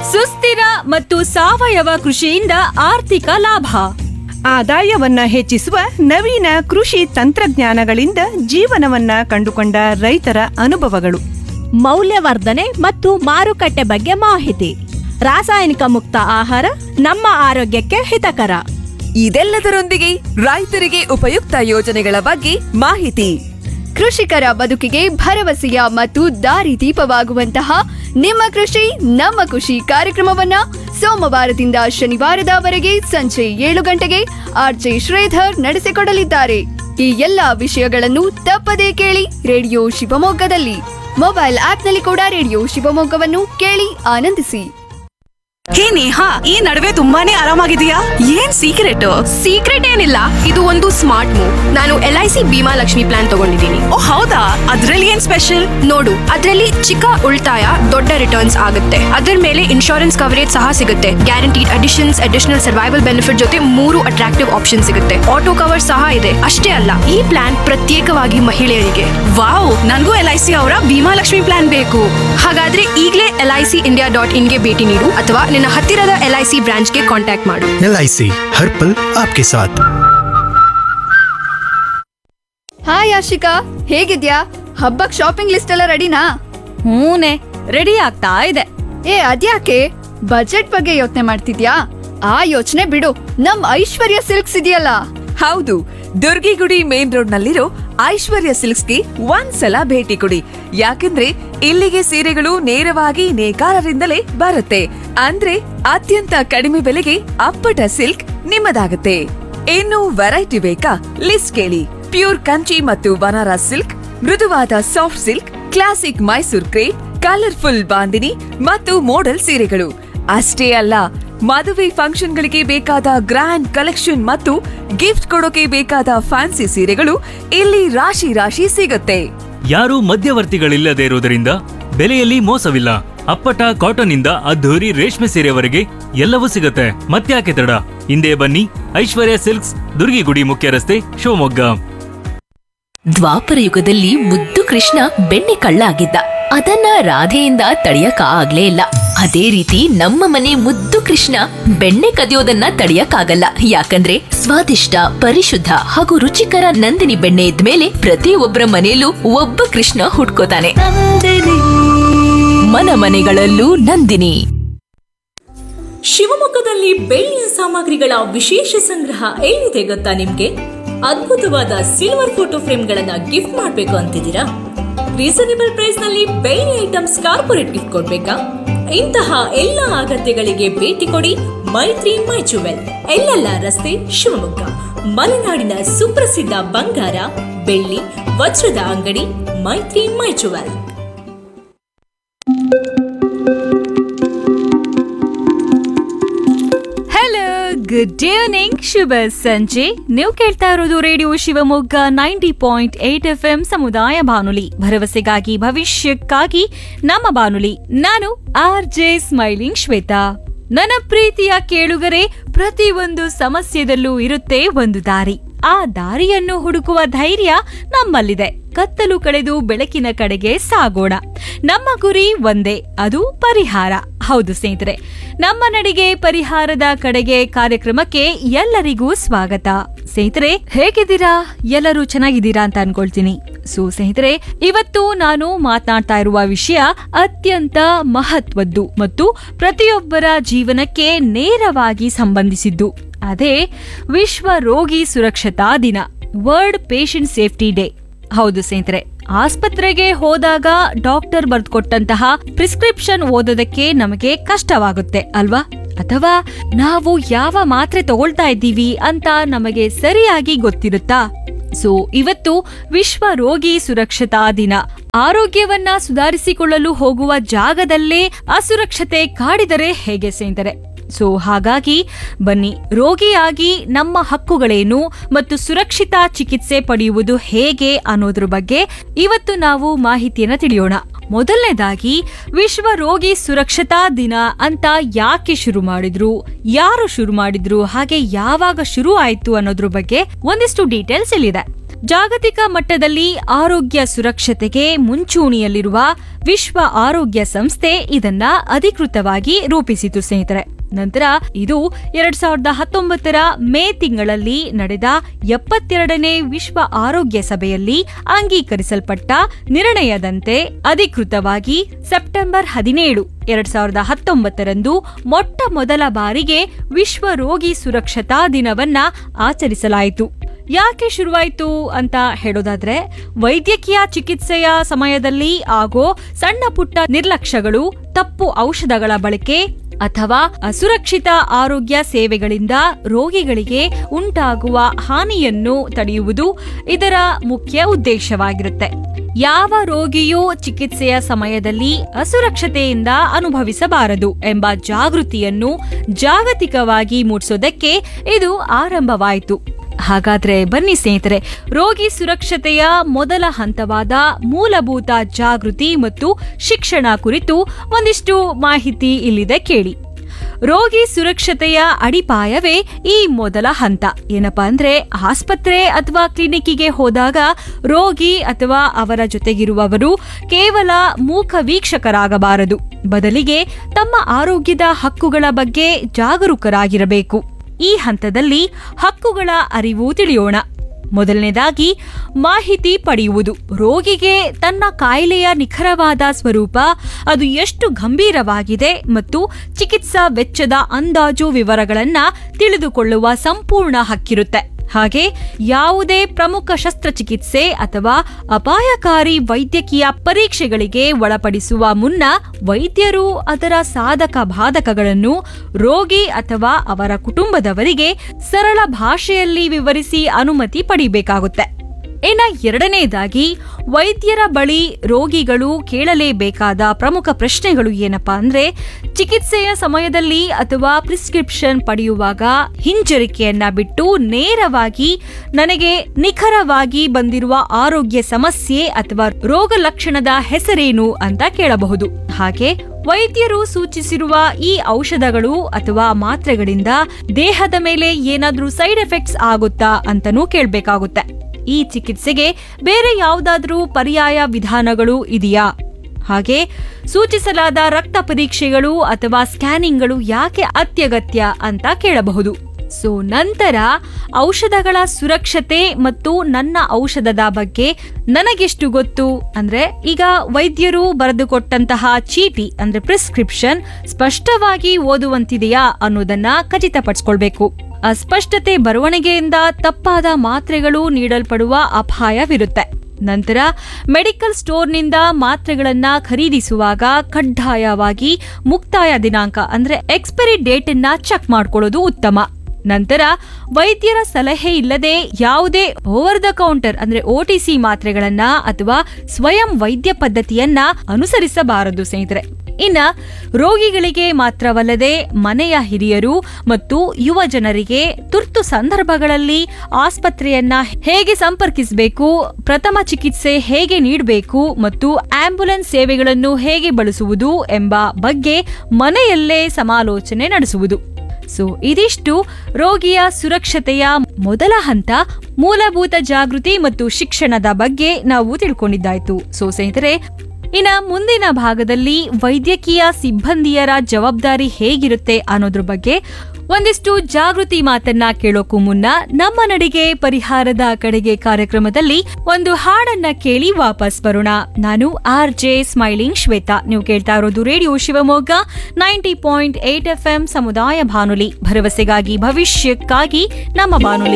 ಸುಸ್ಥಿರ ಮತ್ತು ಸಾವಯವ ಕೃಷಿಯಿಂದ ಆರ್ಥಿಕ ಲಾಭ ಆದಾಯವನ್ನ ಹೆಚ್ಚಿಸುವ ನವೀನ ಕೃಷಿ ತಂತ್ರಜ್ಞಾನಗಳಿಂದ ಜೀವನವನ್ನ ಕಂಡುಕೊಂಡ ರೈತರ ಅನುಭವಗಳು ಮೌಲ್ಯವರ್ಧನೆ ಮತ್ತು ಮಾರುಕಟ್ಟೆ ಬಗ್ಗೆ ಮಾಹಿತಿ ರಾಸಾಯನಿಕ ಮುಕ್ತ ಆಹಾರ ನಮ್ಮ ಆರೋಗ್ಯಕ್ಕೆ ಹಿತಕರ ಇದೆಲ್ಲದರೊಂದಿಗೆ ರೈತರಿಗೆ ಉಪಯುಕ್ತ ಯೋಜನೆಗಳ ಬಗ್ಗೆ ಮಾಹಿತಿ ಕೃಷಿಕರ ಬದುಕಿಗೆ ಭರವಸೆಯ ಮತ್ತು ದಾರಿದೀಪವಾಗುವಂತಹ ನಿಮ್ಮ ಕೃಷಿ ನಮ್ಮ ಖುಷಿ ಕಾರ್ಯಕ್ರಮವನ್ನ ಸೋಮವಾರದಿಂದ ಶನಿವಾರದವರೆಗೆ ಸಂಜೆ ಏಳು ಗಂಟೆಗೆ ಆರ್ಜೆ ಶ್ರೀಧರ್ ನಡೆಸಿಕೊಡಲಿದ್ದಾರೆ ಈ ಎಲ್ಲಾ ವಿಷಯಗಳನ್ನು ತಪ್ಪದೇ ಕೇಳಿ ರೇಡಿಯೋ ಶಿವಮೊಗ್ಗದಲ್ಲಿ ಮೊಬೈಲ್ ಆಪ್ನಲ್ಲಿ ಕೂಡ ರೇಡಿಯೋ ಶಿವಮೊಗ್ಗವನ್ನು ಕೇಳಿ ಆನಂದಿಸಿ ಹೇ ನೇಹಾ ಈ ನಡುವೆ ತುಂಬಾನೇ ಆರಾಮಾಗಿದೆಯಾ ಏನ್ ಸೀಕ್ರೆಟ್ ಸೀಕ್ರೆಟ್ ಏನಿಲ್ಲ ಇದು ಒಂದು ಸ್ಮಾರ್ಟ್ ಮೂವ್ ನಾನು L I C Bhima Lakshmi plan ತಗೊಂಡಿದ್ದೀನಿ ಓ ಹೌದಾ ಅದ್ರಲ್ಲಿ ಏನ್ ಸ್ಪೆಷಲ್ ನೋಡು ಅದರಲ್ಲಿ ಚಿಕ್ಕ ಉಳಿತಾಯ ದೊಡ್ಡ ರಿಟರ್ನ್ಸ್ ಆಗುತ್ತೆ ಅದರ ಮೇಲೆ ಇನ್ಶೂರೆನ್ಸ್ ಕವರೇಜ್ ಸಹ ಸಿಗುತ್ತೆ guaranteed additions additional survival benefit ಜೊತೆ ಮೂರು ಅಟ್ರಾಕ್ಟಿವ್ ಆಪ್ಷನ್ ಸಿಗುತ್ತೆ ಆಟೋ ಕವರ್ ಸಹ ಇದೆ ಅಷ್ಟೇ ಅಲ್ಲ ಈ ಪ್ಲಾನ್ ಪ್ರತ್ಯೇಕವಾಗಿ ಮಹಿಳೆಯರಿಗೆ ವಾವ್ ನನ್ಗೂ ಎಲ್ ಐ ಸಿ ಅವರ ಭೀಮಾ ಲಕ್ಷ್ಮಿ ಪ್ಲಾನ್ ಬೇಕು ಹಾಗಾದ್ರೆ ಈಗಲೇ L I C India dot ಇನ್ಗೆ ಭೇಟಿ ನೀಡು ಅಥವಾ ನಿನ್ನ ಹತ್ತಿರದ ಎಲ್ ಐ ಸಿ ಬ್ರಾಂಚ್ಗೆ ಕಾಂಟ್ಯಾಕ್ಟ್ ಮಾಡು एल आई सी हर पल आपके साथ ಹಾಯ್ ಆಶಿಕಾ ಹೇಗಿದ್ಯಾ ಹಬ್ಬಕ್ ಶಾಪಿಂಗ್ ಲಿಸ್ಟ್ ಎಲ್ಲ ರೆಡಿನಾ ಹೂನೆ ರೆಡಿ ಆಗ್ತಾ ಇದೆ ಏ ಅದ್ಯಾಕೆ ಬಜೆಟ್ ಬಗ್ಗೆ ಯೋಚನೆ ಮಾಡ್ತಿದ್ಯಾ ಆ ಯೋಚನೆ ಬಿಡು ನಮ್ ಐಶ್ವರ್ಯ ಸಿಲ್ಕ್ಸ್ ಇದೆಯಲ್ಲ ಹೌದು ದುರ್ಗಿಗುಡಿ ಮೇನ್ ರೋಡ್ ನಲ್ಲಿರೋ ಐಶ್ವರ್ಯ ಸಿಲ್ಕ್ಸ್ಗೆ ಒಂದ್ಸಲ ಭೇಟಿ ಕೊಡಿ ಯಾಕಂದ್ರೆ ಇಲ್ಲಿಗೆ ಸೀರೆಗಳು ನೇರವಾಗಿ ನೇಕಾರರಿಂದಲೇ ಬರುತ್ತೆ ಅಂದ್ರೆ ಅತ್ಯಂತ ಕಡಿಮೆ ಬೆಲೆಗೆ ಅಪ್ಪಟ ಸಿಲ್ಕ್ ನಿಮ್ಮದಾಗುತ್ತೆ ಇನ್ನು ವೆರೈಟಿ ಬೇಕಾ ಲಿಸ್ಟ್ ಕೇಳಿ ಪ್ಯೂರ್ ಕಂಚಿ ಮತ್ತು ಬನಾರಸ್ ಸಿಲ್ಕ್ ಮೃದುವಾದ soft silk classic Mysore crepe colourful bandhani ಮತ್ತು ಮೋಡಲ್ ಸೀರೆಗಳು ಅಷ್ಟೇ ಅಲ್ಲ ಮದುವೆ ಫಂಕ್ಷನ್ಗಳಿಗೆ ಬೇಕಾದ ಗ್ರ್ಯಾಂಡ್ ಕಲೆಕ್ಷನ್ ಮತ್ತು ಗಿಫ್ಟ್ ಕೊಡೋಕೆ ಬೇಕಾದ ಫ್ಯಾನ್ಸಿ ಸೀರೆಗಳು ಇಲ್ಲಿ ರಾಶಿ ರಾಶಿ ಸಿಗುತ್ತೆ ಯಾರೂ ಮಧ್ಯವರ್ತಿಗಳಿಲ್ಲದೆ ಇರುವುದರಿಂದ ಬೆಲೆಯಲ್ಲಿ ಮೋಸವಿಲ್ಲ ಅಪ್ಪಟ ಕಾಟನ್ ಇಂದ ಅದ್ಧೂರಿ ರೇಷ್ಮೆ ಸೀರೆವರೆಗೆ ಎಲ್ಲವೂ ಸಿಗುತ್ತೆ ಮತ್ತ್ಯಾಕೆ ತಡ ಹಿಂದೆ ಬನ್ನಿ ಐಶ್ವರ್ಯ ಸಿಲ್ಕ್ಸ್ ದುರ್ಗಿಗುಡಿ ಮುಖ್ಯ ರಸ್ತೆ ಶಿವಮೊಗ್ಗ ದ್ವಾಪರ ಯುಗದಲ್ಲಿ ಮುದ್ದು ಕೃಷ್ಣ ಬೆಣ್ಣೆ ಕಳ್ಳ ಆಗಿದ್ದ ಅದನ್ನ ರಾಧೆಯಿಂದ ತಡೆಯಕ ಆಗ್ಲೇ ಇಲ್ಲ ಅದೇ ರೀತಿ ನಮ್ಮ ಮನೆ ಮುದ್ದು ಕೃಷ್ಣ ಬೆಣ್ಣೆ ಕದಿಯೋದನ್ನ ತಡೆಯಕ್ಕಾಗಲ್ಲ ಯಾಕಂದ್ರೆ ಸ್ವಾದಿಷ್ಟ ಪರಿಶುದ್ಧ ಹಾಗೂ ರುಚಿಕರ ನಂದಿನಿ ಬೆಣ್ಣೆ ಇದ್ಮೇಲೆ ಪ್ರತಿಯೊಬ್ಬರ ಮನೆಯಲ್ಲೂ ಒಬ್ಬ ಕೃಷ್ಣ ಹುಟ್ಕೋತಾನೆ ಮನ ಮನೆಗಳಲ್ಲೂ ನಂದಿನಿ ಶಿವಮೊಗ್ಗದಲ್ಲಿ ಬೆಳ್ಳಿಯ ಸಾಮಗ್ರಿಗಳ ವಿಶೇಷ ಸಂಗ್ರಹ ಎಲ್ಲಿದೆ ಗೊತ್ತಾ ನಿಮ್ಗೆ ಅದ್ಭುತವಾದ ಸಿಲ್ವರ್ ಫೋಟೋ ಫ್ರೇಮ್ಗಳನ್ನ ಗಿಫ್ಟ್ ಮಾಡ್ಬೇಕು ಅಂತಿದ್ದೀರಾ ರೀಸನೇಬಲ್ ಪ್ರೈಸ್ ನಲ್ಲಿ ಬೆಳ್ಳಿ ಐಟಮ್ಸ್ ಕಾರ್ಪೊರೇಟ್ ಗಿಫ್ಟ್ ಕೊಡ್ಬೇಕಾ ಇಂತಹ ಎಲ್ಲ ಅಗತ್ಯಗಳಿಗೆ ಭೇಟಿ ಕೊಡಿ ಮೈತ್ರಿ ಮೈ ಜುವೆಲ್ ಎಲ್ಲೆಲ್ಲ ರಸ್ತೆ ಶಿವಮೊಗ್ಗ ಮಲೆನಾಡಿನ ಸುಪ್ರಸಿದ್ಧ ಬಂಗಾರ ಬೆಳ್ಳಿ ವಜ್ರದ ಅಂಗಡಿ Maitri my jewel hello good evening ಶುಭ ಸಂಜೆ ನೀವು ಕೇಳ್ತಾ ಇರೋದು radio Shivamogga ninety point eight F M ಸಮುದಾಯ ಬಾನುಲಿ ಭರವಸೆಗಾಗಿ ಭವಿಷ್ಯಕ್ಕಾಗಿ ನಮ್ಮ ಬಾನುಲಿ ನಾನು ಆರ್ ಜೆ ಸ್ಮೈಲಿಂಗ್ ಶ್ವೇತಾ ನನ್ನ ಪ್ರೀತಿಯ ಕೇಳುಗರೆ ಪ್ರತಿಯೊಂದು ಸಮಸ್ಯೆದಲ್ಲೂ ಇರುತ್ತೆ ಒಂದು ದಾರಿ ಆ ದಾರಿಯನ್ನು ಹುಡುಕುವ ಧೈರ್ಯ ನಮ್ಮಲ್ಲಿದೆ ಕತ್ತಲು ಕಳೆದು ಬೆಳಕಿನ ಕಡೆಗೆ ಸಾಗೋಣ ನಮ್ಮ ಗುರಿ ಒಂದೇ ಅದು ಪರಿಹಾರ ಹೌದು ಸ್ನೇಹಿತರೆ ನಮ್ಮ ನಡಿಗೆ ಪರಿಹಾರದ ಕಡೆಗೆ ಕಾರ್ಯಕ್ರಮಕ್ಕೆ ಎಲ್ಲರಿಗೂ ಸ್ವಾಗತ ಸ್ನೇಹಿತರೆ ಹೇಗಿದ್ದೀರಾ ಎಲ್ಲರೂ ಚೆನ್ನಾಗಿದ್ದೀರಾ ಅಂತ ಅನ್ಕೊಳ್ತೀನಿ ಸೊ ಸ್ನೇಹಿತರೆ ಇವತ್ತು ನಾನು ಮಾತನಾಡ್ತಾ ಇರುವ ವಿಷಯ ಅತ್ಯಂತ ಮಹತ್ವದ್ದು ಮತ್ತು ಪ್ರತಿಯೊಬ್ಬರ ಜೀವನಕ್ಕೆ ನೇರವಾಗಿ ಸಂಬಂಧಿಸಿದ್ದು ಅದೇ ವಿಶ್ವ ರೋಗಿ ಸುರಕ್ಷತಾ ದಿನ ವರ್ಲ್ಡ್ ಪೇಷಂಟ್ ಸೇಫ್ಟಿ ಡೇ ಹೌದು ಸ್ನೇಹಿತರೆ ಆಸ್ಪತ್ರೆಗೆ ಹೋದಾಗ ಡಾಕ್ಟರ್ ಬರೆದುಕೊಟ್ಟಂತಹ ಪ್ರಿಸ್ಕ್ರಿಪ್ಷನ್ ಓದೋದಕ್ಕೆ ನಮಗೆ ಕಷ್ಟವಾಗುತ್ತೆ ಅಲ್ವಾ ಅಥವಾ ನಾವು ಯಾವ ಮಾತ್ರೆ ತಗೊಳ್ತಾ ಇದ್ದೀವಿ ಅಂತ ನಮಗೆ ಸರಿಯಾಗಿ ಗೊತ್ತಿರುತ್ತಾ ಸೊ ಇವತ್ತು ವಿಶ್ವ ರೋಗಿ ಸುರಕ್ಷತಾ ದಿನ ಆರೋಗ್ಯವನ್ನ ಸುಧಾರಿಸಿಕೊಳ್ಳಲು ಹೋಗುವ ಜಾಗದಲ್ಲೇ ಅಸುರಕ್ಷತೆ ಕಾಡಿದರೆ ಹೇಗೆ ಸ್ನೇಹಿತರೆ ಸೊ ಹಾಗಾಗಿ ಬನ್ನಿ ರೋಗಿಯಾಗಿ ನಮ್ಮ ಹಕ್ಕುಗಳೇನು ಮತ್ತು ಸುರಕ್ಷಿತ ಚಿಕಿತ್ಸೆ ಪಡೆಯುವುದು ಹೇಗೆ ಅನ್ನೋದ್ರ ಬಗ್ಗೆ ಇವತ್ತು ನಾವು ಮಾಹಿತಿಯನ್ನ ತಿಳಿಯೋಣ ಮೊದಲನೇದಾಗಿ ವಿಶ್ವ ರೋಗಿ ಸುರಕ್ಷತಾ ದಿನ ಅಂತ ಯಾಕೆ ಶುರು ಮಾಡಿದ್ರು ಯಾರು ಶುರು ಮಾಡಿದ್ರು ಹಾಗೆ ಯಾವಾಗ ಶುರು ಆಯ್ತು ಅನ್ನೋದ್ರ ಬಗ್ಗೆ ಒಂದಿಷ್ಟು ಡೀಟೇಲ್ಸ್ ಇಲ್ಲಿದೆ ಜಾಗತಿಕ ಮಟ್ಟದಲ್ಲಿ ಆರೋಗ್ಯ ಸುರಕ್ಷತೆಗೆ ಮುಂಚೂಣಿಯಲ್ಲಿರುವ ವಿಶ್ವ ಆರೋಗ್ಯ ಸಂಸ್ಥೆ ಇದನ್ನ ಅಧಿಕೃತವಾಗಿ ರೂಪಿಸಿತು ಸ್ನೇಹಿತರೆ ನಂತರ ಇದು ಎರಡ್ ಸಾವಿರದ ಹತ್ತೊಂಬತ್ತರ ಮೇ ತಿಂಗಳಲ್ಲಿ ನಡೆದ ಎಪ್ಪತ್ತೆರಡನೇ ವಿಶ್ವ ಆರೋಗ್ಯ ಸಭೆಯಲ್ಲಿ ಅಂಗೀಕರಿಸಲ್ಪಟ್ಟ ನಿರ್ಣಯದಂತೆ ಅಧಿಕೃತವಾಗಿ ಸೆಪ್ಟೆಂಬರ್ ಹದಿನೇಳು ಎರಡ್ ಸಾವಿರದ ಹತ್ತೊಂಬತ್ತರಂದು ಮೊಟ್ಟ ಮೊದಲ ಬಾರಿಗೆ ವಿಶ್ವ ರೋಗಿ ಸುರಕ್ಷತಾ ದಿನವನ್ನ ಆಚರಿಸಲಾಯಿತು ಯಾಕೆ ಶುರುವಾಯಿತು ಅಂತ ಹೇಳೋದಾದ್ರೆ ವೈದ್ಯಕೀಯ ಚಿಕಿತ್ಸೆಯ ಸಮಯದಲ್ಲಿ ಆಗೋ ಸಣ್ಣ ಪುಟ್ಟ ನಿರ್ಲಕ್ಷ್ಯಗಳು ತಪ್ಪು ಔಷಧಗಳ ಬಳಕೆ ಅಥವಾ ಅಸುರಕ್ಷಿತ ಆರೋಗ್ಯ ಸೇವೆಗಳಿಂದ ರೋಗಿಗಳಿಗೆ ಉಂಟಾಗುವ ಹಾನಿಯನ್ನು ತಡೆಯುವುದು ಇದರ ಮುಖ್ಯ ಉದ್ದೇಶವಾಗಿರುತ್ತೆ ಯಾವ ರೋಗಿಯೂ ಚಿಕಿತ್ಸೆಯ ಸಮಯದಲ್ಲಿ ಅಸುರಕ್ಷತೆಯಿಂದ ಅನುಭವಿಸಬಾರದು ಎಂಬ ಜಾಗೃತಿಯನ್ನು ಜಾಗತಿಕವಾಗಿ ಮೂಡಿಸೋದಕ್ಕೆ ಇದು ಆರಂಭವಾಯಿತು ಹಾಗಾದ್ರೆ ಬನ್ನಿ ಸ್ನೇಹಿತರೆ ರೋಗಿ ಸುರಕ್ಷತೆಯ ಮೊದಲ ಹಂತವಾದ ಮೂಲಭೂತ ಜಾಗೃತಿ ಮತ್ತು ಶಿಕ್ಷಣ ಕುರಿತು ಒಂದಿಷ್ಟು ಮಾಹಿತಿ ಇಲ್ಲಿದೆ ಕೇಳಿ ರೋಗಿ ಸುರಕ್ಷತೆಯ ಅಡಿಪಾಯವೇ ಈ ಮೊದಲ ಹಂತ ಏನಪ್ಪಾ ಅಂದ್ರೆ ಆಸ್ಪತ್ರೆ ಅಥವಾ ಕ್ಲಿನಿಕ್ಕಿಗೆ ಹೋದಾಗ ರೋಗಿ ಅಥವಾ ಅವರ ಜೊತೆಗಿರುವವರು ಕೇವಲ ಮೂಕ ವೀಕ್ಷಕರಾಗಬಾರದು ಬದಲಿಗೆ ತಮ್ಮ ಆರೋಗ್ಯದ ಹಕ್ಕುಗಳ ಬಗ್ಗೆ ಜಾಗರೂಕರಾಗಿರಬೇಕು ಈ ಹಂತದಲ್ಲಿ ಹಕ್ಕುಗಳ ಅರಿವು ತಿಳಿಯೋಣ ಮೊದಲನೇದಾಗಿ ಮಾಹಿತಿ ಪಡೆಯುವುದು ರೋಗಿಗೆ ತನ್ನ ಕಾಯಿಲೆಯ ನಿಖರವಾದ ಸ್ವರೂಪ ಅದು ಎಷ್ಟು ಗಂಭೀರವಾಗಿದೆ ಮತ್ತು ಚಿಕಿತ್ಸಾ ವೆಚ್ಚದ ಅಂದಾಜು ವಿವರಗಳನ್ನ ತಿಳಿದುಕೊಳ್ಳುವ ಸಂಪೂರ್ಣ ಹಕ್ಕಿರುತ್ತೆ ಹಾಗೆ ಯಾವುದೇ ಪ್ರಮುಖ ಶಸ್ತ್ರಚಿಕಿತ್ಸೆ ಅಥವಾ ಅಪಾಯಕಾರಿ ವೈದ್ಯಕೀಯ ಪರೀಕ್ಷೆಗಳಿಗೆ ಒಳಪಡಿಸುವ ಮುನ್ನ ವೈದ್ಯರು ಅದರ ಸಾಧಕ ಬಾಧಕಗಳನ್ನು ರೋಗಿ ಅಥವಾ ಅವರ ಕುಟುಂಬದವರಿಗೆ ಸರಳ ಭಾಷೆಯಲ್ಲಿ ವಿವರಿಸಿ ಅನುಮತಿ ಪಡಿಬೇಕಾಗುತ್ತೆ ಇನ್ನ ಎರಡನೇದಾಗಿ ವೈದ್ಯರ ಬಳಿ ರೋಗಿಗಳು ಕೇಳಲೇಬೇಕಾದ ಪ್ರಮುಖ ಪ್ರಶ್ನೆಗಳು ಏನಪ್ಪಾ ಅಂದ್ರೆ ಚಿಕಿತ್ಸೆಯ ಸಮಯದಲ್ಲಿ ಅಥವಾ ಪ್ರಿಸ್ಕ್ರಿಪ್ಷನ್ ಪಡೆಯುವಾಗ ಹಿಂಜರಿಕೆಯನ್ನ ಬಿಟ್ಟು ನೇರವಾಗಿ ನನಗೆ ನಿಖರವಾಗಿ ಬಂದಿರುವ ಆರೋಗ್ಯ ಸಮಸ್ಯೆ ಅಥವಾ ರೋಗ ಲಕ್ಷಣದ ಹೆಸರೇನು ಅಂತ ಕೇಳಬಹುದು ಹಾಗೆ ವೈದ್ಯರು ಸೂಚಿಸಿರುವ ಈ ಔಷಧಗಳು ಅಥವಾ ಮಾತ್ರೆಗಳಿಂದ ದೇಹದ ಮೇಲೆ ಏನಾದ್ರೂ ಸೈಡ್ ಎಫೆಕ್ಟ್ಸ್ ಆಗುತ್ತಾ ಅಂತನೂ ಕೇಳಬೇಕಾಗುತ್ತೆ ಈ ಚಿಕಿತ್ಸೆಗೆ ಬೇರೆ ಯಾವುದಾದ್ರೂ ಪರ್ಯಾಯ ವಿಧಾನಗಳು ಇದೆಯಾ ಹಾಗೆ ಸೂಚಿಸಲಾದ ರಕ್ತ ಪರೀಕ್ಷೆಗಳು ಅಥವಾ ಸ್ಕ್ಯಾನಿಂಗ್ಗಳು ಯಾಕೆ ಅತ್ಯಗತ್ಯ ಅಂತ ಕೇಳಬಹುದು ಸೊ ನಂತರ ಔಷಧಗಳ ಸುರಕ್ಷತೆ ಮತ್ತು ನನ್ನ ಔಷಧದ ಬಗ್ಗೆ ನನಗೆಷ್ಟು ಗೊತ್ತು ಅಂದ್ರೆ ಈಗ ವೈದ್ಯರು ಬರೆದುಕೊಟ್ಟಂತಹ ಚೀಟಿ ಅಂದ್ರೆ ಪ್ರಿಸ್ಕ್ರಿಪ್ಷನ್ ಸ್ಪಷ್ಟವಾಗಿ ಓದುವಂತಿದೆಯಾ ಅನ್ನೋದನ್ನ ಖಚಿತಪಡಿಸ್ಕೊಳ್ಬೇಕು ಅಸ್ಪಷ್ಟತೆ ಬರವಣಿಗೆಯಿಂದ ತಪ್ಪಾದ ಮಾತ್ರೆಗಳು ನೀಡಲ್ಪಡುವ ಅಪಾಯವಿರುತ್ತೆ ನಂತರ ಮೆಡಿಕಲ್ ಸ್ಟೋರ್ನಿಂದ ಮಾತ್ರೆಗಳನ್ನ ಖರೀದಿಸುವಾಗ ಕಡ್ಡಾಯವಾಗಿ ಮುಕ್ತಾಯ ದಿನಾಂಕ ಅಂದ್ರೆ ಎಕ್ಸ್ಪೈರಿ ಡೇಟ್ ಅನ್ನ ಚೆಕ್ ಮಾಡ್ಕೊಳ್ಳೋದು ಉತ್ತಮ ನಂತರ ವೈದ್ಯರ ಸಲಹೆ ಇಲ್ಲದೆ ಯಾವುದೇ ಓವರ್ ದ ಕೌಂಟರ್ ಅಂದ್ರೆ ಓಟಿಸಿ ಮಾತ್ರೆಗಳನ್ನ ಅಥವಾ ಸ್ವಯಂ ವೈದ್ಯ ಪದ್ಧತಿಯನ್ನ ಅನುಸರಿಸಬಾರದು ಸ್ನೇಹಿತರೆ ಇನ್ನ ರೋಗಿಗಳಿಗೆ ಮಾತ್ರವಲ್ಲದೆ ಮನೆಯ ಹಿರಿಯರು ಮತ್ತು ಯುವ ಜನರಿಗೆ ತುರ್ತು ಸಂದರ್ಭಗಳಲ್ಲಿ ಆಸ್ಪತ್ರೆಯನ್ನ ಹೇಗೆ ಸಂಪರ್ಕಿಸಬೇಕು ಪ್ರಥಮ ಚಿಕಿತ್ಸೆ ಹೇಗೆ ನೀಡಬೇಕು ಮತ್ತು ಆಂಬ್ಯುಲೆನ್ಸ್ ಸೇವೆಗಳನ್ನು ಹೇಗೆ ಬಳಸುವುದು ಎಂಬ ಬಗ್ಗೆ ಮನೆಯಲ್ಲೇ ಸಮಾಲೋಚನೆ ನಡೆಸುವುದು ಸೊ ಇದಿಷ್ಟು ರೋಗಿಯ ಸುರಕ್ಷತೆಯ ಮೊದಲ ಹಂತ ಮೂಲಭೂತ ಜಾಗೃತಿ ಮತ್ತು ಶಿಕ್ಷಣದ ಬಗ್ಗೆ ನಾವು ತಿಳ್ಕೊಂಡಿದ್ದಾಯ್ತು ಸೊ ಸ್ನೇಹಿತರೆ ಇನ್ನ ಮುಂದಿನ ಭಾಗದಲ್ಲಿ ವೈದ್ಯಕೀಯ ಸಿಬ್ಬಂದಿಯರ ಜವಾಬ್ದಾರಿ ಹೇಗಿರುತ್ತೆ ಅನ್ನೋದ್ರ ಬಗ್ಗೆ ಒಂದಿಷ್ಟು ಜಾಗೃತಿ ಮಾತನ್ನ ಕೇಳೋಕು ಮುನ್ನ ನಮ್ಮ ನಡಿಗೆ ಪರಿಹಾರದ ಕಡೆಗೆ ಕಾರ್ಯಕ್ರಮದಲ್ಲಿ ಒಂದು ಹಾಡನ್ನ ಕೇಳಿ ವಾಪಸ್ ಬರೋಣ ನಾನು ಆರ್ ಜೆ ಸ್ಮೈಲಿಂಗ್ ಶ್ವೇತಾ ನೀವು ಕೇಳ್ತಾ ಇರೋದು radio Shivamogga ninety point eight F ಸಮುದಾಯ ಬಾನುಲಿ ಭರವಸೆಗಾಗಿ ಭವಿಷ್ಯಕ್ಕಾಗಿ ನಮ್ಮ ಬಾನುಲಿ